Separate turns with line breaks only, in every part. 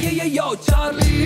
yo, Charlie.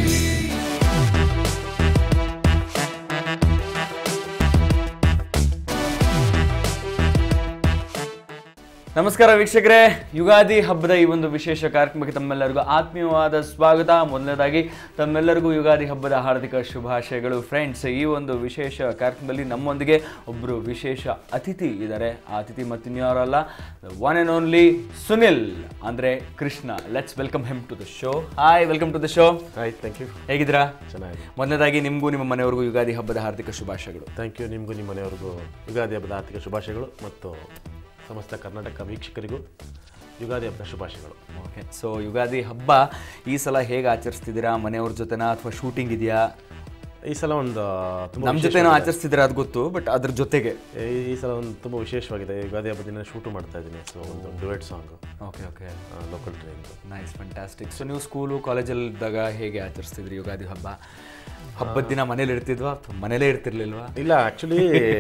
ನಮಸ್ಕಾರ ವೀಕ್ಷಕರೇ ಯುಗಾದಿ ಹಬ್ಬದ ಈ ಒಂದು ವಿಶೇಷ ಕಾರ್ಯಕ್ರಮಕ್ಕೆ ತಮ್ಮೆಲ್ಲರಿಗೂ ಆತ್ಮೀಯವಾದ ಸ್ವಾಗತ ಮೊದಲನೇದಾಗಿ ತಮ್ಮೆಲ್ಲರಿಗೂ ಯುಗಾದಿ ಹಬ್ಬದ ಹಾರ್ದಿಕ ಶುಭಾಶಯಗಳು ಫ್ರೆಂಡ್ಸ್ ಈ ಒಂದು ವಿಶೇಷ ಕಾರ್ಯಕ್ರಮದಲ್ಲಿ ನಮ್ಮೊಂದಿಗೆ ಒಬ್ಬರು ವಿಶೇಷ ಅತಿಥಿ ಇದ್ದಾರೆ ಆ ಅತಿಥಿ ಮತ್ತಿನ್ಯಾರಲ್ಲ ಒನ್ ಆ್ಯಂಡ್ ಓನ್ಲಿ ಸುನಿಲ್ ಅಂದರೆ Krishna let's welcome him to the show hi welcome to the show
ಆಯ್ತು ಥ್ಯಾಂಕ್ ಯು
ಹೇಗಿದ್ದೀರಾ
ಚೆನ್ನಾಗಿದೆ
ಮೊದಲನೇದಾಗಿ ನಿಮಗೂ ನಿಮ್ಮ ಮನೆಯವ್ರಿಗೂ ಯುಗಾದಿ ಹಬ್ಬದ ಹಾರ್ದಿಕ ಶುಭಾಶಯಗಳು
ಥ್ಯಾಂಕ್ ಯು ನಿಮಗೂ ನಿಮ್ಮ ಮನೆಯವ್ರಿಗೂ ಯುಗಾದಿ ಹಬ್ಬದ ಆರ್ಥಿಕ ಶುಭಾಶಯಗಳು ಮತ್ತು ಸಮಸ್ತ ಕರ್ನಾಟಕ ವೀಕ್ಷಕರಿಗೂ ಯುಗಾದಿ ಹಬ್ಬದ ಶುಭಾಶಯಗಳು
ಓಕೆ ಸೊ ಯುಗಾದಿ ಹಬ್ಬ ಈ ಸಲ ಹೇಗೆ ಆಚರಿಸ್ತಿದ್ದೀರಾ ಮನೆಯವ್ರ ಜೊತೆನಾ ಅಥವಾ ಶೂಟಿಂಗ್ ಇದೆಯಾ
ಈ ಸಲ ಒಂದು ತುಂಬ
ನಮ್ಮ ಜೊತೆನೂ ಆಚರಿಸ್ತಿದ್ದೀರಾ ಅದು ಗೊತ್ತು ಬಟ್ ಅದ್ರ ಜೊತೆಗೆ
ಈ- ಈ ಸಲ ಒಂದು ತುಂಬ ವಿಶೇಷವಾಗಿದೆ ಯುಗಾದಿ ಹಬ್ಬದ ದಿನ ಶೂಟು ಮಾಡ್ತಾ ಇದ್ದೀನಿ ಸೊ ಒಂದು duet song
okay okay
local ಟ್ರೈನ್ದು
ನೈಸ್ ಫ್ಯಾಂಟಾಸ್ಟಿಕ್ ಸೊ ನೀವು ಸ್ಕೂಲು ಕಾಲೇಜಲ್ಲಿ ಇದ್ದಾಗ ಹೇಗೆ ಆಚರಿಸ್ತಿದ್ರಿ ಯುಗಾದಿ ಹಬ್ಬ ಹಬ್ಬದ ದಿನ ಮನೇಲಿ ಇರ್ತಿದ್ವಾ ಅಥವಾ ಮನೇಲೇ ಇರ್ತಿರ್ಲಿಲ್ವಾ
ಇಲ್ಲ ಆ್ಯಕ್ಚುಲಿ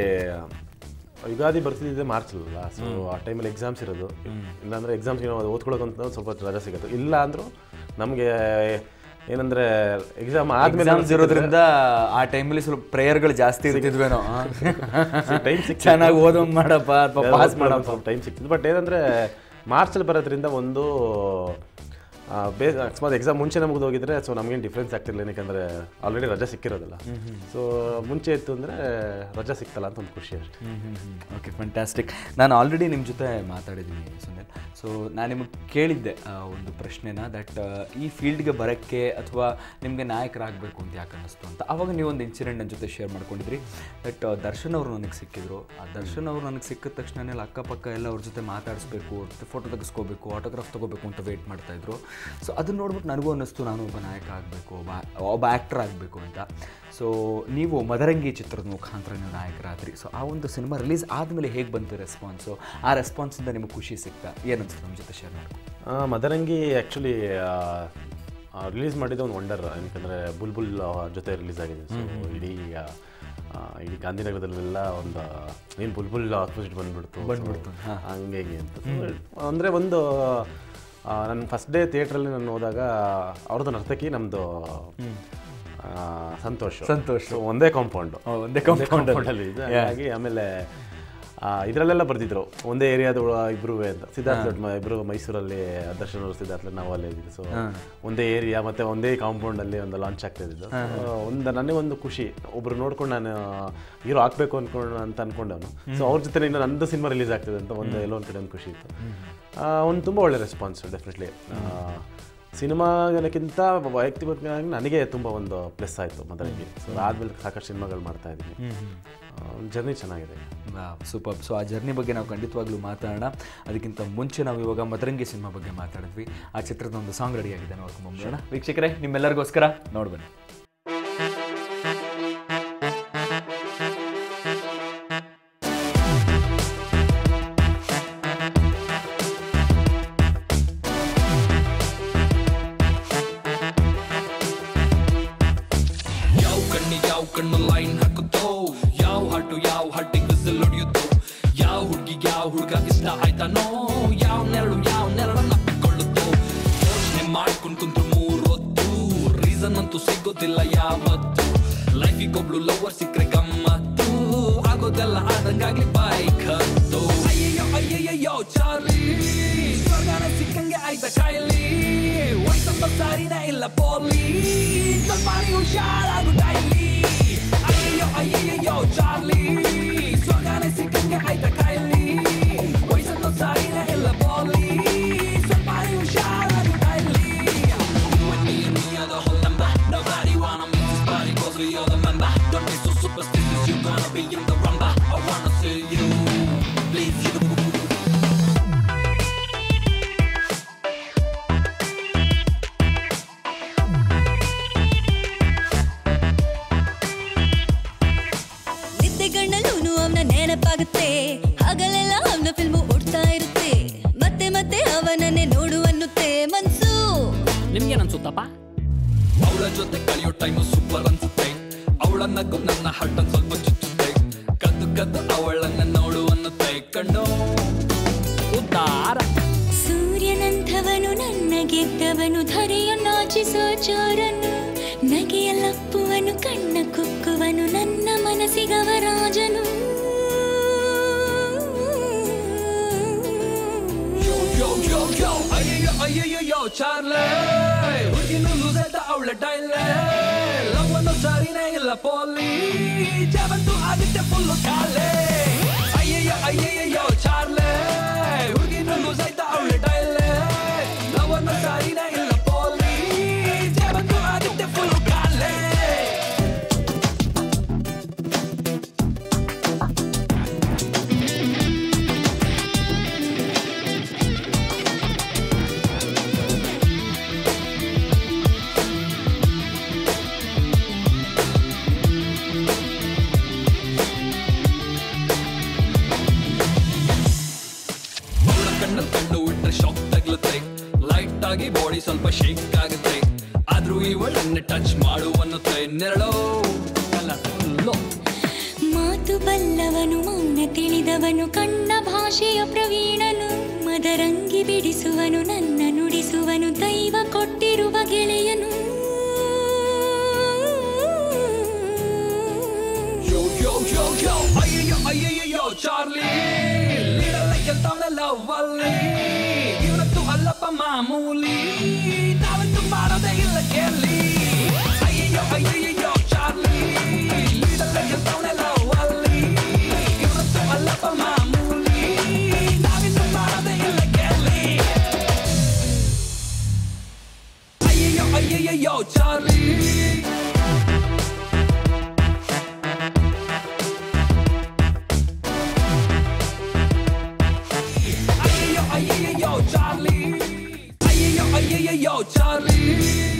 ಯುಗಾದಿ ಬರ್ತಿದ್ದೆ ಮಾರ್ಚ್ ಅಲ್ಲ ಸೊ ಆ ಟೈಮಲ್ಲಿ ಎಕ್ಸಾಮ್ಸ್ ಇರೋದು ಇಲ್ಲಾಂದ್ರೆ ಎಕ್ಸಾಮ್ಸ್ ಏನೋ ಓದ್ಕೊಳ್ಳೋಕಂತ ಸ್ವಲ್ಪ ರಜೆ ಸಿಗೋದು ಇಲ್ಲ ಅಂದರೂ ನಮಗೆ ಏನಂದ್ರೆ ಎಕ್ಸಾಮ್ ಆದ್ಮೇಲೆ
ಎಕ್ಸಾಮ್ಸ್ ಇರೋದ್ರಿಂದ ಆ ಟೈಮಲ್ಲಿ ಸ್ವಲ್ಪ ಪ್ರೇಯರ್ಗಳು ಜಾಸ್ತಿ ಇರ್ತಿದ್ವೇನೋ
ಟೈಮ್ ಸಿಕ್ಕಿತ್ತು
ಚೆನ್ನಾಗಿ ಓದೋಂಗ್ ಮಾಡಪ್ಪ ಅಥವಾ ಪಾಸ್ ಮಾಡಪ್ಪ
ಸ್ವಲ್ಪ ಟೈಮ್ ಸಿಕ್ತಿದ್ದು ಬಟ್ ಏನಂದ್ರೆ ಮಾರ್ಚಲ್ಲಿ ಬರೋದ್ರಿಂದ ಒಂದು ಆ, ಬೇ ಅಕಸ್ಮಾತ್ ಎಕ್ಸಾಮ್ ಮುಂಚೆ ನಮ್ಗೆ ಹೋಗಿದ್ರೆ ಸೊ ನಮಗೇನು ಡಿಫ್ರೆನ್ಸ್ ಆಗ್ತಿರಲಿಲ್ಲ ಯಾಕಂದರೆ ಆಲ್ರೆಡಿ ರಜೆ ಸಿಕ್ಕಿರೋದಿಲ್ಲ ಸೊ ಮುಂಚೆ ಇತ್ತು ಅಂದರೆ ರಜೆ ಸಿಕ್ತಲ್ಲ ಅಂತ ಒಂದು ಖುಷಿ ಅಷ್ಟೇ
ಓಕೆ ಫ್ಯಾಂಟಾಸ್ಟಿಕ್ ನಾನು ಆಲ್ರೆಡಿ ನಿಮ್ಮ ಜೊತೆ ಮಾತಾಡಿದ್ದೀನಿ ಸುನಿಲ್ ಸೊ ನಾನು ನಿಮಗೆ ಕೇಳಿದ್ದೆ ಆ, ಒಂದು ಪ್ರಶ್ನೆನ ದಟ್ ಈ ಫೀಲ್ಡ್ಗೆ ಬರೋಕ್ಕೆ ಅಥವಾ ನಿಮಗೆ ನಾಯಕರಾಗಬೇಕು ಅಂತ ಯಾಕೆ ಅನ್ನಿಸ್ತು ಅಂತ ಆವಾಗ ನೀವು ಒಂದು ಇನ್ಸಿಡೆಂಟ್ ನನ್ನ ಜೊತೆ ಶೇರ್ ಮಾಡ್ಕೊಂಡಿದ್ರಿ ದಟ್ ದರ್ಶನ್ ಅವರು ನನಗೆ ಸಿಕ್ಕಿದ್ರು ಆ ದರ್ಶನ್ ಅವರು ನನಗೆ ಸಿಕ್ಕಿದ ತಕ್ಷಣ ಅಕ್ಕಪಕ್ಕ ಎಲ್ಲ ಅವ್ರ ಜೊತೆ ಮಾತಾಡಿಸ್ಬೇಕು ಫೋಟೋ ತೆಗೆಸ್ಕೋಬೇಕು ಆಟೋಗ್ರಾಫ್ ತೊಗೋಬೇಕು ಅಂತ ವೆಯ್ಟ್ ಮಾಡ್ತಾಯಿದ್ರು ಸೊ ಅದನ್ನ ನೋಡ್ಬಿಟ್ಟು ನನಗೂ ಅನ್ನಿಸ್ತು ನಾನು ಒಬ್ಬ ನಾಯಕ ಆಗಬೇಕು ಒಬ್ಬ ಒಬ್ಬ ಆ್ಯಕ್ಟರ್ ಆಗಬೇಕು ಅಂತ ಸೊ ನೀವು ಮದರಂಗಿ ಚಿತ್ರದ ಮುಖಾಂತರ ನೀವು ನಾಯಕರಾದ್ರಿ ಸೊ ಆ ಒಂದು ಸಿನಿಮಾ ರಿಲೀಸ್ ಆದಮೇಲೆ ಹೇಗೆ ಬಂತು ರೆಸ್ಪಾನ್ಸು ಆ ರೆಸ್ಪಾನ್ಸಿಂದ ನಿಮಗೆ ಖುಷಿ ಸಿಗ್ತಾ ಏನನ್ಸುತ್ತೆ ನಮ್ಮ ಜೊತೆ ಶೇರ್ ಮಾಡ್ಕೊ
ಆ, ಮದರಂಗಿ ಆ್ಯಕ್ಚುಲಿ ರಿಲೀಸ್ ಮಾಡಿದ ಒಂದು ವಂಡರ್ ಯಾಕಂದರೆ ಬುಲ್ಬುಲ್ ಆ, ಜೊತೆ ರಿಲೀಸ್ ಆಗಿದೆ ಸೊ ಇಡೀ ಆ, ಆ, ಇಡೀ ಗಾಂಧಿನಗರದಲ್ಲೆಲ್ಲ ಒಂದು ಏನು ಬುಲ್ಬುಲ್ ಆಪೋಸಿಟ್ ಬಂದ್ಬಿಡ್ತು ಬಂದ್ಬಿಡ್ತು ಹಂಗೆ ಹಿಂಗೆ ಅಂತ ಅಂದರೆ ಒಂದು ನನ್ನ ಫಸ್ಟ್ ಡೇ ಥಿಯೇಟ್ರಲ್ಲಿ ನಾನು ಹೋದಾಗ ಅವ್ರದ್ದು ನರ್ತಕಿ ನಮ್ಮದು ಸಂತೋಷ್
ಸಂತೋಷ್.
So, ಒಂದೇ ಕಾಂಪೌಂಡು
ಓ, ಒಂದೇ compound ಅಲ್ಲಿ.
ಅಲ್ಲಿ ಇದೆ ಹಾಗಾಗಿ ಆಮೇಲೆ ಆ, ಇದರಲ್ಲೆಲ್ಲ ಬರ್ದಿದ್ರು ಒಂದೇ ಏರಿಯಾದ ಇಬ್ರು ಅಂತ ಸಿದ್ಧಾರ್ಥ ದೊಡ್ಡ ಇಬ್ರು ಮೈಸೂರಲ್ಲಿ ದರ್ಶನ್ ಅವರು ಸಿದ್ಧಾರ್ಥ ನಾವು ಅಲ್ಲೇ ಇದ್ದಿದ್ದು ಸೊ ಒಂದೇ ಏರಿಯಾ ಮತ್ತೆ ಒಂದೇ ಕಾಂಪೌಂಡ್ ಅಲ್ಲಿ ಒಂದು ಲಾಂಚ್ ಆಗ್ತಾ ಇದ್ದು ಒಂದು ನನಗೆ ಒಂದು ಖುಷಿ ಒಬ್ರು ನೋಡ್ಕೊಂಡು ನಾನು ಹೀರೋ ಹಾಕ್ಬೇಕು ಅನ್ಕೊಂಡು ಅಂತ ಅನ್ಕೊಂಡವನು ಸೊ ಅವ್ರ ಜೊತೆ ಇನ್ನು ನಂದು ಸಿನಿಮಾ ರಿಲೀಸ್ ಆಗ್ತದೆ ಅಂತ ಒಂದು ಎಲ್ಲೋ ಒಂದು ಕಡೆ ಒಂದು ಖುಷಿ ಇತ್ತು ಒಂದು ತುಂಬ ಒಳ್ಳೆ ರೆಸ್ಪಾನ್ಸ್ ಡೆಫಿನೆಟ್ಲಿ ಸಿನಿಮಾಗಳಕ್ಕಿಂತ ವೈಯಕ್ತಿಕವಾಗಿ ನನಗೆ ತುಂಬ ಒಂದು ಪ್ಲಸ್ ಆಯಿತು ಮೊದಲಿಗೆ ಸೊ ಆದಮೇಲೆ ಸಾಕಷ್ಟು ಸಿನಿಮಾಗಳು ಮಾಡ್ತಾ ಇದ್ದೀನಿ ಜರ್ನಿ ಚೆನ್ನಾಗಿದೆ
ಸೂಪರ್ ಸೊ ಆ ಜರ್ನಿ ಬಗ್ಗೆ ನಾವು ಖಂಡಿತವಾಗ್ಲೂ ಮಾತಾಡೋಣ ಅದಕ್ಕಿಂತ ಮುಂಚೆ ನಾವು ಇವಾಗ ಮದರಂಗಿ ಸಿನಿಮಾ ಬಗ್ಗೆ ಮಾತಾಡಿದ್ವಿ ಆ ಚಿತ್ರದ ಒಂದು ಸಾಂಗ್ ರೆಡಿ ಆಗಿದೆ ನೋಡ್ಕೊಂಬಂಬೋಣ ವೀಕ್ಷಕರೇ ನಿಮ್ಮೆಲ್ಲರಿಗೋಸ್ಕರ ನೋಡ್ಬನ್ನಿ
ಯಾವ ಕಣ್ಣಿ ಯಾವ ಕಣ್ಣು ಲೈನ್ ಹಾಕುತ್ತೋ ಯಾವ ಹಾಟು ಯಾವ ಹಟ್ಟಿಗೆ ಬಿಸಿಲ್ ಹೊಡೆಯುತ್ತೋ ಯಾವ ಹುಡ್ಗಿಗೆ ಯಾವ ಹುಡ್ಗ ಇಷ್ಟ ಆಯ್ತಾನೋ ಯಾವ ನೆರಳು ಯಾವ ನೆರಳನ್ನ ಅಪ್ಪಿಕೊಳ್ಳುತ್ತೋ ಯೋಚನೆ ಮಾಡ್ಕೊಂಡ್ ಕುಂತ್ರು ಮೂರೊತ್ತು ರೀಸನ್ ಅಂತೂ ಸಿಗೋದಿಲ್ಲ ಯಾವತ್ತು ಲೈಫಿಗೊಬ್ಳು ಲವರ್ ಸಿಕ್ರೆ ಗಮ್ಮತ್ತು ಆಗೋದೆಲ್ಲ ಆದಂಗಾಗ್ಲಿ ಬೈಕ್ ಹತ್ತು ಅಯ್ಯಯ್ಯೋ ಅಯ್ಯಯ್ಯೋ ಚಾರ್ಲಿ ಸ್ವರ್ಗನ ಸಿಕ್ಕಂಗೆ ಆಯ್ತ ಕಾಯಲಿ ವಯಸ್ಸಂಬ ಸಾರಿನ ಇಲ್ಲ ಪೋಲಿ ಮಾಡಿ ಹುಷಾರಾಗು ಡೈಲಿ ಅಯ್ಯಯ್ಯೋ ಅಯ್ಯಯ್ಯೋ ಚಾರ್ಲಿ ಸ್ವರ್ಗನ ಸಿಕ್ಕಂಗೆ ಆಯ್ತ ಕಾಯಲಿ ವಯಸ್ಸಂಬ ಸಾರಿನ ಇಲ್ಲ ಪೋಲಿ ಮಾಡಿ ಹುಷಾರಾಗು daily When me and me are the whole number Nobody wanna miss this party cause we are the member Don't be so superstitious, you gonna be in the rumba I wanna see you, please you
ನಿದ್ದೆಗಣ್ಣಲ್ಲೂನು ಅವನ ನೆನಪಾಗುತ್ತೆ ಹಗಲೆಲ್ಲ ಅವನ film ಓಡ್ತಾ ಇರುತ್ತೆ ಮತ್ತೆ ಮತ್ತೆ ಅವನನ್ನೇ ನೋಡು ಅನ್ನುತ್ತೆ ಮನ್ಸು
ನಿಮ್ಗೇನನ್ಸುತ್ತಪ್ಪ ಅವಳ ಜೊತೆ ಕಳೆಯೋ ಟೈಮ್ ಸೂಪರ್ ಅನ್ಸುತ್ತೆ ಅವಳ ನಗು ನನ್ನ ಹಟ್ಟನ್ ಸ್ವಲ್ಪ ಚುಚ್ಚುತ್ತೆ ಕದ್ದು ಕದ್ದು ಅವಳನ್ನ ನೋಡು ಅನ್ನುತ್ತೆ ಕಣ್ಣು ಉದ್ದಾರ
ಸೂರ್ಯನಂಥವನು ನನ್ನ ಗೆದ್ದವನು ಧರೆಯನ್ನಾಚಿಸಿ ನಗಿಸೋ ಚೋರನು ನಗೆಯಲ್ಲಪ್ಪುವನು ಕಣ್ಣ ಕುಕ್ಕುವನು ನನ್ನ ಮನಸ್ಸಿಗವ ರಾಜನು
Yo, yo, yo, yo, ಅಯ್ಯಯ್ಯೋ ಅಯ್ಯಯ್ಯೋ ಯೋ ಚಾರ್ಲೆ ಹುಡುಗಿನು ಲೂಸ್ ಆಯ್ತಾ ಅವಳ ಡೈಲೆ ಲವ್ ಅನ್ನೋ ಸರಿನೇ ಇಲ್ಲ ಪೋಲಿ ಜವಂತು ಆಗುತ್ತೆ ಫುಲ್ಲು ಕಾಲೆ ಅಯ್ಯಯ್ಯೋ ಅಯ್ಯಯ್ಯೋ ಯೋ ಚಾರ್ಲೆ ಹುಡುಗಿನು ಲೂಸ್ ಆಯ್ತಾ ಅವಳ ಡೈಲೆ ಲವ್ ಅನ್ನೋ ಸರಿನೇ ಇಲ್ಲ ಪೋಲಿ ಜವಂತು ಆಗುತ್ತೆ ಫುಲ್ಲು ಕಾಲೆ ಅವಳ ಕಣ್ಣಲ್ಲಿ ಕಣ್ಣು ಇಟ್ರೆ ಶಾಕ್ ತಗ್ಲುತ್ತೆ ಲೈಟ್ ಆಗಿ ಬಾಡಿ ಸ್ವಲ್ಪ ಶೇಕ್ ಆಗುತ್ತೆ ಆದ್ರೂ ಇವಳನ್ನೇ ಟಚ್ ಮಾಡುವನ್ನುತ್ತೆ ನೆರಳೋ ಕಲರ್ಫುಲ್ಲು
ಮಾತು ಬಲ್ಲವನು ಮೌನ ತಿಳಿದವನು ಕಣ್ಣ ಭಾಷೆಯ ಪ್ರವೀಣನು ಮದರಂಗಿ ಬಿಡಿಸುವನು ನನ್ನ ನುಡಿಸುವನು ದೈವ ಕೊಟ್ಟಿರುವ ಗೆಳೆಯನು
Yo, yo, yo, yo, ಅಯ್ಯಯ್ಯೋ ಅಯ್ಯಯ್ಯೋ ಯೋ ಚಾರ್ಲಿ ಲೀಡಲ್ಲ ಗೆಲ್ತಾವನೆ ಲವ್ ಅಲ್ಲಿ ಇವನತ್ತು ಅಲ್ಲಪ್ಪ ಮಾಮೂಲಿ ನಾವಂತೂ ಮಾಡೋದೇ ಇಲ್ಲ ಕೇಳಿ ಅಯ್ಯಯ್ಯೋ ಅಯ್ಯಯ್ಯೋ ಯೋ ಚಾರ್ಲಿ ಲೀಡಲ್ಲ ಗೆಲ್ತಾವನೆ ಲವ್ ಅಲ್ಲಿ ಇವನತ್ತು ಅಲ್ಲಪ್ಪ ಮಾಮೂಲಿ ನಾವಿಂತೂ ಮಾಡೋದೇ ಇಲ್ಲ ಕೇಳಿ ಅಯ್ಯಯ್ಯೋ ಅಯ್ಯಯ್ಯೋ yo Charlie Ayo, ayo, ayo, yo, Charlie. Ayo, ayo, ayo, yo, Charlie.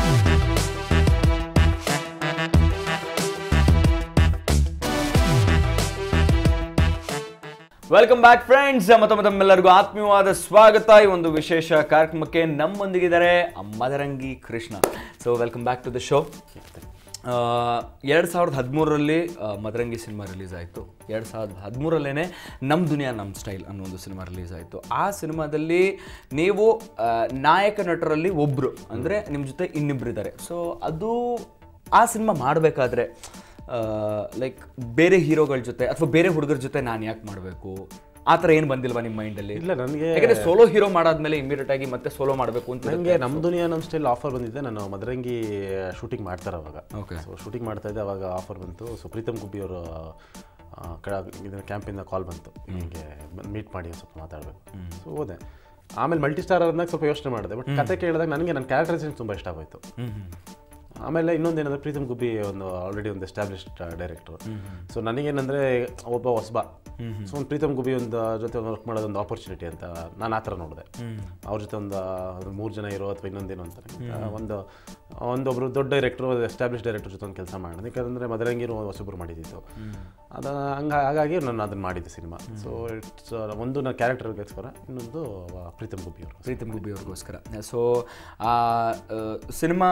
Welcome back friends ಮತ್ತೊಮ್ಮೆ ತಮ್ಮೆಲ್ಲರಿಗೂ ಆತ್ಮೀಯವಾದ ಸ್ವಾಗತ ಈ ಒಂದು ವಿಶೇಷ ಕಾರ್ಯಕ್ರಮಕ್ಕೆ ನಮ್ಮೊಂದಿಗಿದ್ದಾರೆ Madarangi Krishna so welcome back to the show ಎರಡು ಸಾವಿರದ ಹದಿಮೂರರಲ್ಲಿ ಮದರಂಗಿ ಸಿನಿಮಾ ರಿಲೀಸ್ ಆಯಿತು ಎರಡು ಸಾವಿರದ ಹದಿಮೂರಲ್ಲೇ ನಮ್ಮ ದುನಿಯಾ ನಮ್ಮ ಸ್ಟೈಲ್ ಅನ್ನೋ ಒಂದು ಸಿನಿಮಾ ರಿಲೀಸ್ ಆಯಿತು ಆ ಸಿನಿಮಾದಲ್ಲಿ ನೀವು ಆ, ನಾಯಕ ನಟರಲ್ಲಿ ಒಬ್ಬರು ಅಂದರೆ ನಿಮ್ಮ ಜೊತೆ ಇನ್ನಿಬ್ರು ಇದ್ದಾರೆ ಸೊ ಅದು ಆ ಸಿನಿಮಾ ಮಾಡಬೇಕಾದ್ರೆ ಲೈಕ್ ಬೇರೆ ಹೀರೋಗಳ ಜೊತೆ ಅಥವಾ ಬೇರೆ ಹುಡುಗರ ಜೊತೆ ನಾನು ಯಾಕೆ ಮಾಡಬೇಕು ಆ ಥರ ಏನು ಬಂದಿಲ್ವಾ ನಿಮ್ಮ ಮೈಂಡಲ್ಲಿ
ಇಲ್ಲ ನನಗೆ
ಯಾಕಂದ್ರೆ ಸೋಲೋ ಹೀರೋ ಮಾಡಾದ್ಮೇಲೆ ಇಮಿಡಿಯೇಟ್ ಆಗಿ ಮತ್ತೆ ಸೋಲೋ ಮಾಡಬೇಕು ಅಂತ
ನನಗೆ ನಮ್ಮ ದುನಿಯಾ ನಮ್ಮ ಸ್ಟೈಲ್ ಆಫರ್ ಬಂದಿದ್ದೆ ನಾನು ಮದರಂಗಿ ಶೂಟಿಂಗ್ ಮಾಡ್ತಾರೆ ಅವಾಗ
Okay.
ಸೊ ಶೂಟಿಂಗ್ ಮಾಡ್ತಾ ಇದ್ದೆ ಅವಾಗ ಆಫರ್ ಬಂತು ಸೊ ಪ್ರೀತಮ್ ಗುಬ್ಬಿ ಅವರು ಇದನ್ನ ಕ್ಯಾಂಪಿಂದ ಕಾಲ್ ಬಂತು ನಿಮಗೆ ಮೀಟ್ ಮಾಡಿ ಒಂದ್ ಸ್ವಲ್ಪ ಮಾತಾಡಬೇಕು ಸೊ ಹೋದೆ ಆಮೇಲೆ ಮಲ್ಟಿ ಸ್ಟಾರ್ ಆದ್ಮೇಲೆ ಸ್ವಲ್ಪ ಯೋಚನೆ ಮಾಡಿದೆ ಬಟ್ ಕತೆ ಕೇಳಿದಾಗ ನನಗೆ ನನ್ನ ಕ್ಯಾರೆಕ್ಟರೈಸೇಷನ್ ತುಂಬ ಇಷ್ಟ ಆಗೋಯ್ತು ಆಮೇಲೆ ಇನ್ನೊಂದೇನಂದ್ರೆ ಪ್ರೀತಮ್ ಗುಬ್ಬಿ ಒಂದು ಆಲ್ರೆಡಿ ಒಂದು ಎಸ್ಟಾಬ್ಲಿಷ್ಡ್ ಡೈರೆಕ್ಟರ್ ಸೊ ನನಗೇನಂದರೆ ಒಬ್ಬ ಹೊಸಬ ಸೊ ಒಂದು ಪ್ರೀತಮ್ ಗುಬ್ಬಿ ಒಂದು ಜೊತೆ ವರ್ಕ್ ಮಾಡೋದು ಒಂದು ಆಪರ್ಚುನಿಟಿ ಅಂತ ನಾನು ಆ ಥರ ನೋಡಿದೆ ಅವ್ರ ಜೊತೆ ಒಂದು ಒಂದು ಮೂರು ಜನ ಇರೋ ಅಥವಾ ಇನ್ನೊಂದೇನು ಅಂತ ಒಂದು ಒಂದೊಬ್ರು ದೊಡ್ಡ ಡೈರೆಕ್ಟ್ರು ಎಸ್ಟಾಬ್ಲಿಷ್ ಡೈರೆಕ್ಟರ್ ಜೊತೆ ಒಂದು ಕೆಲಸ ಮಾಡೋದು ಯಾಕಂದರೆ ಮದರಂಗಿರು ಹೊಸಬ್ರು ಮಾಡಿದ್ದಿತ್ತು ಅದು ಹಂಗ ಹಾಗಾಗಿ ನಾನು ಅದನ್ನು ಮಾಡಿದ್ದೆ ಸಿನಿಮಾ ಸೊ ಇಟ್ಸ್ ಒಂದು ನನ್ನ ಕ್ಯಾರೆಕ್ಟರ್ಗೋಸ್ಕರ ಇನ್ನೊಂದು ಪ್ರೀತಮ್ ಗುಬ್ಬಿ ಅವರು
ಪ್ರೀತಮ್ ಗುಬ್ಬಿ ಅವ್ರಿಗೋಸ್ಕರ ಸೊ ಆ ಸಿನಿಮಾ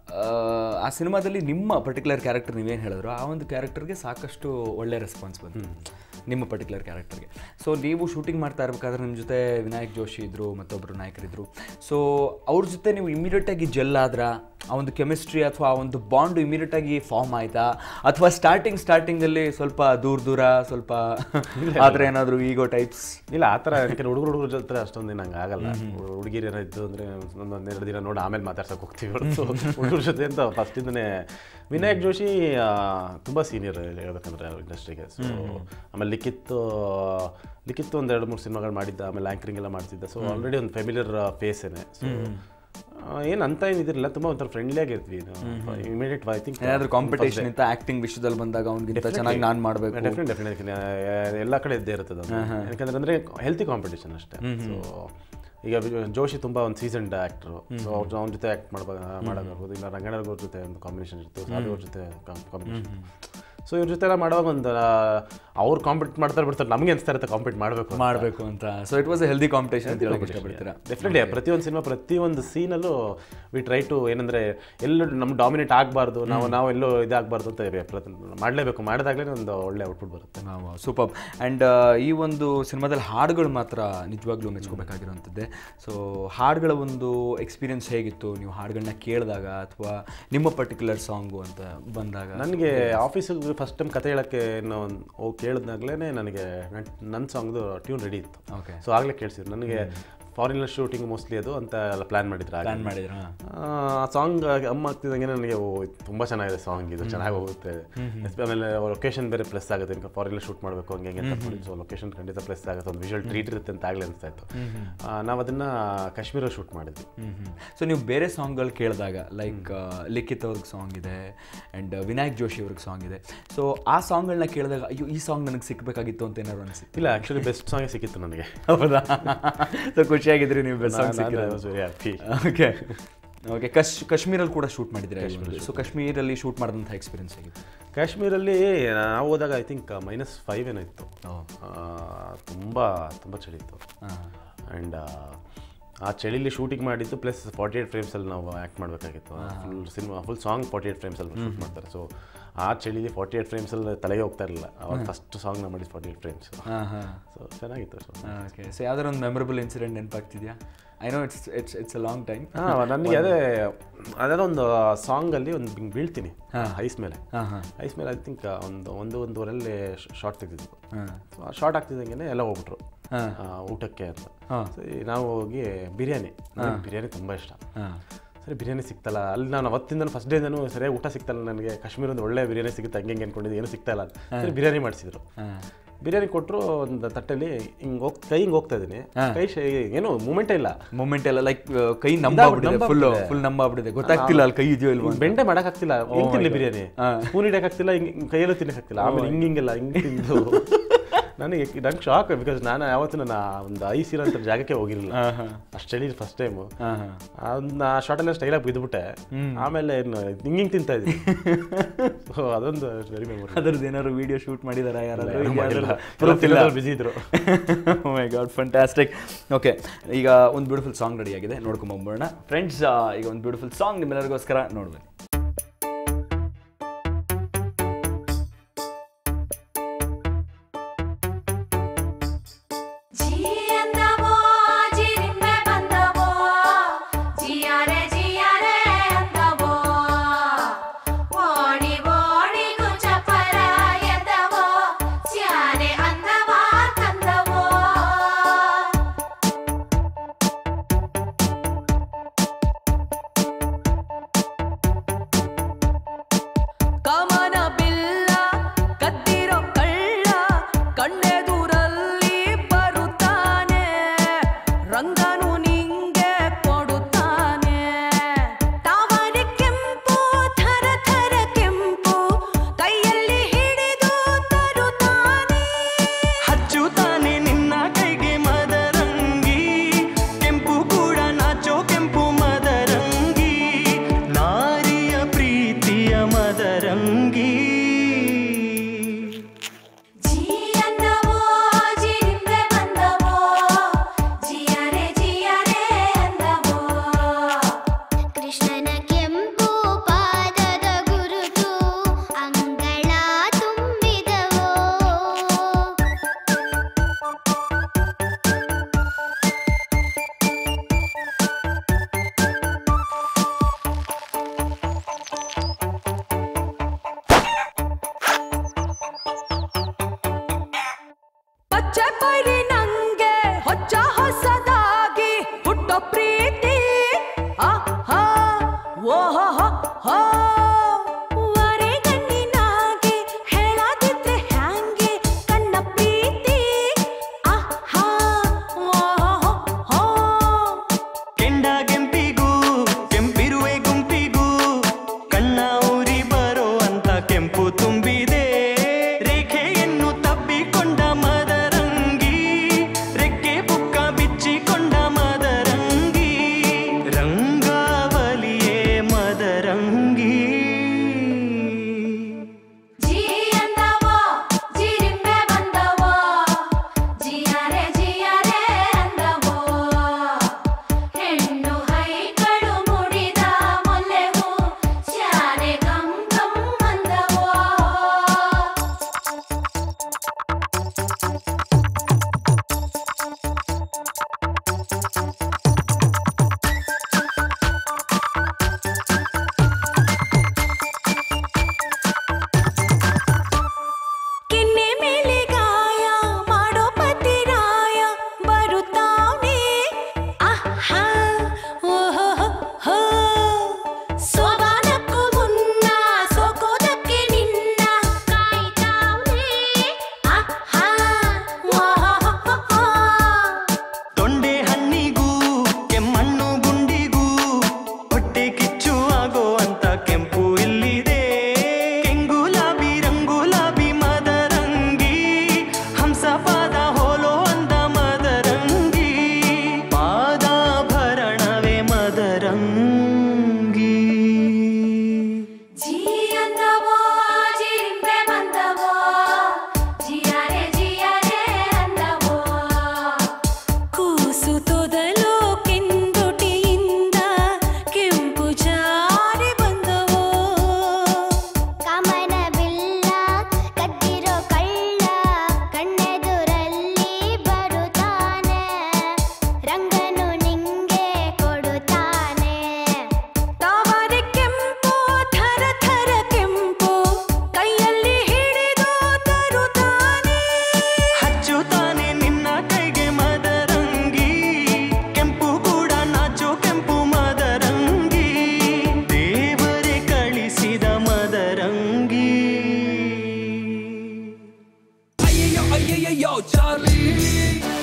ಆ ಸಿನಿಮಾದಲ್ಲಿ ನಿಮ್ಮ ಪರ್ಟಿಕ್ಯುಲರ್ ಕ್ಯಾರೆಕ್ಟರ್ ನೀವೇನು ಹೇಳಿದ್ರು ಆ ಒಂದು ಕ್ಯಾರೆಕ್ಟರ್ಗೆ ಸಾಕಷ್ಟು ಒಳ್ಳೆ ರೆಸ್ಪಾನ್ಸ್ ಬಂತು ನಿಮ್ಮ ಪರ್ಟಿಕ್ಯುಲರ್ ಕ್ಯಾರೆಕ್ಟರ್ಗೆ ಸೊ ನೀವು ಶೂಟಿಂಗ್ ಮಾಡ್ತಾ ಇರಬೇಕಾದ್ರೆ ನಿಮ್ಮ ಜೊತೆ ವಿನಾಯಕ್ ಜೋಶಿ ಇದ್ದರು ಮತ್ತೊಬ್ಬರು ನಾಯಕರಿದ್ದರು ಸೊ ಅವ್ರ ಜೊತೆ ನೀವು ಇಮಿಡಿಯೇಟಾಗಿ ಜೆಲ್ ಆದ್ರ ಆ ಒಂದು ಕೆಮಿಸ್ಟ್ರಿ ಅಥವಾ ಆ ಒಂದು ಬಾಂಡ್ ಇಮಿಡಿಯೇಟಾಗಿ ಫಾರ್ಮ್ ಆಯ್ತಾ ಅಥವಾ ಸ್ಟಾರ್ಟಿಂಗ್ ಸ್ಟಾರ್ಟಿಂಗಲ್ಲಿ ಸ್ವಲ್ಪ ದೂರ ದೂರ ಸ್ವಲ್ಪ ಆ ಥರ ಏನಾದರೂ ಈಗೋ ಟೈಪ್ಸ್
ಇಲ್ಲ ಆ ಥರ ಯಾಕಂದ್ರೆ ಹುಡುಗರು ಹುಡುಗರ ಜೊತೆ ಅಷ್ಟೊಂದು ನಂಗೆ ಆಗಲ್ಲ ಹುಡುಗಿರು ಏನೋ ಇದ್ದು ಅಂದರೆ ಒಂದೊಂದು ಎರಡು ದಿನ ನೋಡಿ ಆಮೇಲೆ ಮಾತಾಡ್ಸಕ್ಕೆ ಹೋಗ್ತೀವಿ ಹೊರತು ಹುಡುಗರ ಜೊತೆ ಅಂತ ಫಸ್ಟಿಂದನೇ ವಿನಾಯಕ್ ಜೋಶಿ ತುಂಬ ಸೀನಿಯರ್ ಹೇಳ್ಬೇಕಂದ್ರೆ ಇಂಡಸ್ಟ್ರಿಗೆ ಸೊ ಆಮೇಲೆ ಲಿಖಿತ್ ಲಿಖಿತ್ ಒಂದು ಎರಡು ಮೂರು ಸಿನಿಮಾಗಳು ಮಾಡಿದ್ದ ಆಮೇಲೆ ಆ್ಯಂಕರಿಂಗ್ ಎಲ್ಲ ಮಾಡ್ತಿದ್ದ ಸೊ ಆಲ್ರೆಡಿ ಒಂದು ಫೆಮಿಲಿಯರ್ ಫೇಸೇನೆ ಸೊ ಏನು ಅಂತ ಏನಿದಿರಲಿಲ್ಲ ತುಂಬ ಒಂಥರ ಫ್ರೆಂಡ್ಲಿ ಆಗಿರ್ತೀವಿ ಇಮಿಡಿಯೇಟ್ ಐ ಥಿಂಕ್
ಏನಾದರೂ ಕಾಂಪಿಟೇಷನ್ ಇತ್ತ ಆ್ಯಕ್ಟಿಂಗ್ ವಿಷಯದಲ್ಲಿ ಬಂದಾಗ ಅವ್ನಿಗಿಂತ ಚೆನ್ನಾಗಿ ನಾನು ಮಾಡಬೇಕು
ಡೆಫಿನೆಟ್ ಡೆಫಿನೆಟ್ ಎಲ್ಲ ಕಡೆ ಇದ್ದೇ ಇರ್ತದೆ ಅದು ಯಾಕಂದ್ರೆ ಅಂದ್ರೆ ಹೆಲ್ತಿ ಕಾಂಪಿಟೇಷನ್ ಅಷ್ಟೇ ಸೊ ಈಗ ವಿ- ಜೋಶಿ ತುಂಬಾ ಒಂದು ಸೀಸನ್ಡ್ ಆ್ಯಕ್ಟ್ರು ಸೊ ಅವ್ರ ಅವ್ನ ಜೊತೆ ಆ್ಯಕ್ಟ್ ಮಾಡ್ಬೋದು ಮಾಡೋದಾಗ್ಬೋದು ಇಲ್ಲ ರಂಗಣ್ಣವ್ರ ಜೊತೆ ಒಂದು ಕಾಂಬಿನೇಷನ್ ಇತ್ತು ಸಾಧು ಅವ್ರ ಜೊತೆ ಕಾಂಬಿನೇಷನ್ ಸೊ ಇವ್ರ ಜೊತೆ ಎಲ್ಲ ಮಾಡುವಾಗ ಒಂದು ಅವ್ರು ಕಾಂಪಿಟ್ ಮಾಡ್ತಾರೆ ಬಿಡ್ತಾರೆ ನಮಗೆ ಅನಿಸ್ತಾ ಇರುತ್ತೆ ಕಾಂಪಿಟ್ ಮಾಡಬೇಕು
ಮಾಡಬೇಕು ಅಂತ so it was a healthy competition ಅಂತ ಹೇಳಕ್ಕೆ ಇಷ್ಟಪಡ್ತೀರಾ
ಡೆಫಿನೆಟ್ಲಿ ಪ್ರತಿಯೊಂದು ಸಿನಿಮಾ ಪ್ರತಿಯೊಂದು ಸೀನಲ್ಲೂ ವಿ ಟ್ರೈ ಟು ಏನಂದರೆ ಎಲ್ಲೂ ನಮ್ಗೆ ಡಾಮಿನೇಟ್ ಆಗಬಾರ್ದು ನಾವು ನಾವು ಎಲ್ಲೂ ಇದಾಗಬಾರ್ದು ಅಂತ ಇದೆ. ಪ್ರತಿ ಮಾಡಲೇಬೇಕು ಮಾಡಿದಾಗಲೇ ಒಂದು ಒಳ್ಳೆ ಔಟ್ಪುಟ್ ಬರುತ್ತೆ
ಸೂಪರ್ ಆ್ಯಂಡ್ ಈ ಒಂದು ಸಿನಿಮಾದಲ್ಲಿ ಹಾಡುಗಳು ಮಾತ್ರ ನಿಜವಾಗ್ಲೂ ಮೆಚ್ಕೋಬೇಕಾಗಿರುವಂಥದ್ದೇ ಸೊ ಹಾಡುಗಳ ಒಂದು ಎಕ್ಸ್ಪೀರಿಯನ್ಸ್ ಹೇಗಿತ್ತು ನೀವು ಹಾಡುಗಳನ್ನ ಕೇಳಿದಾಗ ಅಥವಾ ನಿಮ್ಮ ಪರ್ಟಿಕ್ಯುಲರ್ ಸಾಂಗು ಅಂತ ಬಂದಾಗ
ನನಗೆ ಆಫೀಸಿಗೆ ಫಸ್ಟ್ ಟೈಮ್ ಕತೆ ಹೇಳೋಕ್ಕೆ ಹೋಗಿ ಕೇಳಿದಾಗಲೇ ನನಗೆ ನನ್ನ ಸಾಂಗ್ದು ಟ್ಯೂನ್ ರೆಡಿ ಇತ್ತು
ಓಕೆ
ಸೊ ಆಗಲೇ ಕೇಳಿಸಿದ್ರು ನನಗೆ ಫಾರಿನ್ ಶೂಟಿಂಗ್ ಮೋಸ್ಟ್ಲಿ ಅದು ಅಂತ ಎಲ್ಲ ಪ್ಲ್ಯಾನ್ ಮಾಡಿದ್ರು ಆಗ.
ಪ್ಲಾನ್ ಮಾಡಿದ್ರಾ
ಆ ಸಾಂಗ್ ಅಮ್ಮ ಆಗ್ತಿದ್ದಂಗೆ ನನಗೆ ಓ ಇದು ತುಂಬ ಚೆನ್ನಾಗಿದೆ ಸಾಂಗ್ ಇದು ಚೆನ್ನಾಗಿ ಹೋಗುತ್ತೆ ಆಮೇಲೆ ಲೊಕೇಶನ್ ಬೇರೆ ಪ್ಲಸ್ ಆಗುತ್ತೆ ಈಗ ಫಾರಿನ್ ಶೂಟ್ ಮಾಡಬೇಕು ಹಂಗೆ ಹಂಗೆ ಅಂತ ಸೊ ಲೊಕೇಶನ್ ಖಂಡಿತ ಪ್ಲಸ್ ಆಗುತ್ತೆ ಒಂದು ವಿಜುವಲ್ ಟ್ರೀಟ್ ಇರುತ್ತೆ ಅಂತ ಆಗಲೇ ಅನಿಸ್ತಾ ಇತ್ತು ನಾವು ಅದನ್ನು ಕಾಶ್ಮೀರ ಶೂಟ್ ಮಾಡಿದ್ವಿ
ಸೊ ನೀವು ಬೇರೆ ಸಾಂಗ್ಗಳು ಕೇಳಿದಾಗ ಲೈಕ್ ಲಿಖಿತ್ ಅವ್ರಿಗೆ ಸಾಂಗ್ ಇದೆ ಆ್ಯಂಡ್ ವಿನಾಯಕ್ ಜೋಶಿ ಅವ್ರಿಗೆ ಸಾಂಗ್ ಇದೆ ಸೊ ಆ ಸಾಂಗ್ಗಳನ್ನ ಕೇಳಿದಾಗ ಅಯ್ಯೋ ಈ ಸಾಂಗ್ ನನಗೆ ಸಿಕ್ಕಬೇಕಾಗಿತ್ತು ಅಂತ ಏನಾದ್ರು ಅನಿಸಿತ್ತು
ಇಲ್ಲ ಆ್ಯಕ್ಚುಲಿ ಬೆಸ್ಟ್ ಸಾಂಗ್ ಸಿಕ್ಕಿತ್ತು ನನಗೆ
ಹೌದಾ ಸೊ ಖುಷಿಯಾಗಿದ್ರಿ ನೀವು ಬೆಸ್ಟ್ ಸಾಂಗ್ ಸಿಕ್ಕಿದ್ರೆ
ವೆರಿ ಹ್ಯಾಪಿ
ಓಕೆ ಓಕೆ ಕಶ್ ಕಾಶ್ಮೀರಲ್ಲಿ ಕೂಡ ಶೂಟ್ ಮಾಡಿದ್ರೆ ಸೊ ಕಾಶ್ಮೀರಲ್ಲಿ ಶೂಟ್ ಮಾಡಿದಂಥ ಎಕ್ಸ್ಪೀರಿಯನ್ಸ್ ಆಗಿತ್ತು
ಕಾಶ್ಮೀರಲ್ಲಿ ನಾವು ಹೋದಾಗ ಐ ಥಿಂಕ್ ಮೈನಸ್ ಫೈವ್ ಏನೋ ಇತ್ತು ತುಂಬ ತುಂಬ ಚಳಿ ಇತ್ತು ಆ್ಯಂಡ್ ಆ ಚಳಿಲಿ ಶೂಟಿಂಗ್ ಮಾಡಿದ್ದು ಪ್ಲಸ್ ಫಾರ್ಟಿ ಏಟ್ ಫ್ರೇಮ್ಸಲ್ಲಿ ನಾವು ಆ್ಯಕ್ಟ್ ಮಾಡಬೇಕಾಗಿತ್ತು full cinema full song forty eight ಫ್ರೇಮ್ಸಲ್ಲಿ ಶೂಟ್ ಮಾಡ್ತಾರೆ ಸೊ ಆ ಚಳಿಲಿ ಫಾರ್ಟಿ ಏಟ್ ಫ್ರೇಮ್ಸಲ್ಲಿ ತಲೆಗೆ ಹೋಗ್ತಾ ಇರಲಿಲ್ಲ ಅವಾಗ ಫಸ್ಟ್ ಸಾಂಗ್ ನಾವು ಮಾಡಿದ್ದು ಫಾರ್ಟಿ ಏಟ್ ಫ್ರೇಮ್ಸ್
ಹಾಂ ಹಾಂ
ಸೊ ಚೆನ್ನಾಗಿತ್ತು ಸೊ
ಓಕೆ ಸೊ ಯಾವ್ದಾರು ಒಂದು ಮೆಮೊರಬಲ್ ಇನ್ಸಿಡೆಂಟ್ ನೆನಪಾಗ್ತಿದ್ಯಾ I know it's it's it's a long time
ಹಾಂ ನನಗೆ ಅದೇ ಅದೇ ಒಂದು ಸಾಂಗಲ್ಲಿ ಒಂದು ಹಿಂಗೆ ಬೀಳ್ತೀನಿ ಐಸ್ ಮೇಲೆ
ಹಾಂ ಹಾಂ
ಐಸ್ ಮೇಲೆ ಐ ಥಿಂಕ್ ಒಂದು ಒಂದು ಒಂದೂವರೆಲ್ಲಿ ಶಾರ್ಟ್ ತೆಗೆದಿದ್ದು
ಹಾಂ
ಸೊ ಆ ಶಾರ್ಟ್ ಆಗ್ತಿದ್ದಂಗೆ ಎಲ್ಲ ಹೋಗ್ಬಿಟ್ರು
ಹಾಂ
ಆ, ಊಟಕ್ಕೆ ಅಂತ
ಹಾಂ
ಸೊ ಈ ನಾವು ಹೋಗಿ ಬಿರಿಯಾನಿ ನನಗೆ ಬಿರಿಯಾನಿ ತುಂಬ ಇಷ್ಟ
ಹಾಂ
ಸರಿ ಬಿರಿಯಾನಿ ಸಿಗ್ತಲ್ಲ ಅಲ್ಲಿ ನಾನು ಅವತ್ತಿಂದ ಫಸ್ಟ್ ಡೇದನು ಸರಿಯಾಗಿ ಊಟ ಸಿಗ್ತಲ್ಲ ನನಗೆ ಕಾಶ್ಮೀರದ ಒಳ್ಳೆ ಬಿರಿಯಾನಿ ಸಿಗುತ್ತೆ ಹಂಗೆ ಹಿಂಗೆ ಅನ್ಕೊಂಡಿದ್ದು ಏನು ಸಿಗ್ತಾ ಇಲ್ಲ ಅಂತ. ಸರಿ ಬಿರಿಯಾನಿ ಮಾಡಿಸಿದ್ರು
ಹಾಂ
ಬಿರಿಯಾನಿ ಕೊಟ್ಟರು ಒಂದು ತಟ್ಟೆಲಿ ಹಿಂಗೆ ಹೋಗ್ ಕೈ ಹಿಂಗೆ ಹೋಗ್ತಾ ಇದ್ದೀನಿ ಕೈ ಶೈ ಏನೋ ಮೂಮೆಂಟೇ ಇಲ್ಲ
ಮೂಮೆಂಟ್ ಎಲ್ಲ ಲೈಕ್ ಕೈ ನಂಬಾಗ್ಬಿಟ್ಟಿದೆ ಫುಲ್
ನಂಬಾಗ್ಬಿಟ್ಟಿದೆ.
ಫುಲ್ ನಂಬಾಗ್ಬಿಟ್ಟಿದೆ ಗೊತ್ತಾಗ್ತಿಲ್ಲ ಅಲ್ಲಿ ಕೈ ಇದೆಯೋ ಇಲ್ವೋ ಅಂತ.
ಬೆಂಡೆ ಮಾಡೋಕ್ಕಾಗ್ತಿಲ್ಲ ಹೆಂಗೆ ತಿನ್ನಲಿ ಬಿರಿಯಾನಿ ಸ್ಪೂನ್ ಇಡೋಕ್ಕಾಗ್ತಿಲ್ಲ ಹಿಂಗೆ ಕೈಯಲ್ಲೂ ತಿನ್ನಕ್ಕಾಗ್ತಿಲ್ಲ ಆಮೇಲೆ ಹಿಂಗೆ ಹಿಂಗೆಲ್ಲ ಹಿಂಗೆ ತಿಂದು ನನಗೆ ನಂಗೆ ಶಾಕ್ ಬಿಕಾಸ್ ನಾನು ಯಾವತ್ತೂ ನನ್ನ ಒಂದು ಐಸ್ ಇರೋಂಥ ಜಾಗಕ್ಕೆ ಹೋಗಿರಲಿಲ್ಲ
ಹಾಂ ಹಾಂ
ಅಷ್ಟು ಚಳಿ ಫಸ್ಟ್ ಟೈಮು
ಹಾಂ ಹಾಂ
ಅದನ್ನ ಶಾರ್ಟಲ್ಲಿ ಸ್ಟೈಲಾಗಿ ಬಿದ್ದುಬಿಟ್ಟೆ ಆಮೇಲೆ ಏನು ಹಿಂಗೆ ಹಿಂಗೆ ತಿಂತಾ ಇದ್ದೀನಿ ಸೊ ಅದೊಂದು ವೆರಿ ಮೆಮೊರಿ
ಅದ್ರದ್ದು ಏನಾದ್ರು ವಿಡಿಯೋ ಶೂಟ್ ಮಾಡಿದಾರಾ ಯಾರಾದ್ರೂ
ಬಿಸಿ ಇದ್ರು
ಮೈ ಗಾಡ್ ಫಂಟಾಸ್ಟಿಕ್ ಓಕೆ ಈಗ ಒಂದು ಬ್ಯೂಟಿಫುಲ್ ಸಾಂಗ್ ರೆಡಿ ಆಗಿದೆ ನೋಡ್ಕೊಂಬಂಬೋಣ ಫ್ರೆಂಡ್ಸ್ ಈಗ ಒಂದು ಬ್ಯೂಟಿಫುಲ್ ಸಾಂಗ್ ನಿಮ್ಮೆಲ್ಲರಿಗೋಸ್ಕರ ನೋಡ್ಬನ್ನಿ
ಜಿಯಂದವೋ ಜಿರಿಂಬೆ ಬಂದವೋ ಜಿಯಾರೆ ಜಿಯಾರೆ ಅಂದವೋ ಓಡಿ ಓಡಿಗೂ ಚಪರ ಎದ್ದವೋ ಜ್ಯಾನೆ ಅಂದವ ತಂದವೋ
ಕಮನ ಬಿಲ್ಲ ಕದ್ದಿರೋ ಕಳ್ಳ ಕಣ್ಣೆದುರಲ್ಲಿ ಬರುತ್ತಾನೆ ರಂಗನು ನಿಂಗೆ ಕೊಡುತ್ತಾನೆ
ತಾವರೆ ಕೆಂಪು ಥರ ಥರ ಕೆಂಪು ಕೈಯಲ್ಲಿ ಹಿಡಿದು ತರುತ್ತಾನೆ
ಹಚ್ಚುತ್ತಾನೆ ನಿನ್ನ ಕೈಗೆ ಮದರಂಗಿ ಕೆಂಪು ಕೂಡ ನಾಚೋ ಕೆಂಪು ಮದರಂಗಿ ನಾರಿಯ ಪ್ರೀತಿಯ ಮದರಂಗಿ
ಜಿಯಂದವೋ ಜಿರಿಂಬೆ ಬಂದವೋ ಜಿಯಾರೆ ಜಿಯಾರೆ ಅಂದವೋ
ಕೃಷ್ಣನ ಕೆಂಪು ಪಾದದ ಗುರುತು ಅಂಗಳ ತುಂಬಿದವೋ
ಪಚ್ಚೆ ಪೈರಿ ನಂಗೆ ಹೊಚ್ಚ ಹೊಸದಾಗಿ ಹುಟ್ಟೋ ಪ್ರೀತಿ ಆಹಾ ಓಹೋ ಹೋ
ವರೆಗಣ್ಣಿನಾಗೆ ಹೇಳದಿದ್ರೆ ಹ್ಯಾಂಗೆ ಕಣ್ಣ ಪ್ರೀತಿ ಆಹಾ ಓಹೋ ಹೋ
ಕೆಂಡ ಕೆಂಪಿಗೂ ಕೆಂಪಿರುವೆ ಗುಂಪಿಗೂ ಕಣ್ಣ ಊರಿ ಬರೋ ಅಂತ ಕೆಂಪು ತುಂಬಿದೆ ರೇಖೆಯನ್ನು ತಬ್ಬಿಕೊಂಡ ಮದರಂಗಿ ರೆಕ್ಕೆ ಪುಕ್ಕ ಬಿಚ್ಚಿಕೊಂಡ ಮದರಂಗಿ ರಂಗಾವಲಿಯೇ ಮದರಂಗಿ
ಅಯ್ಯಯ್ಯೋ ಚಾರ್ಲಿ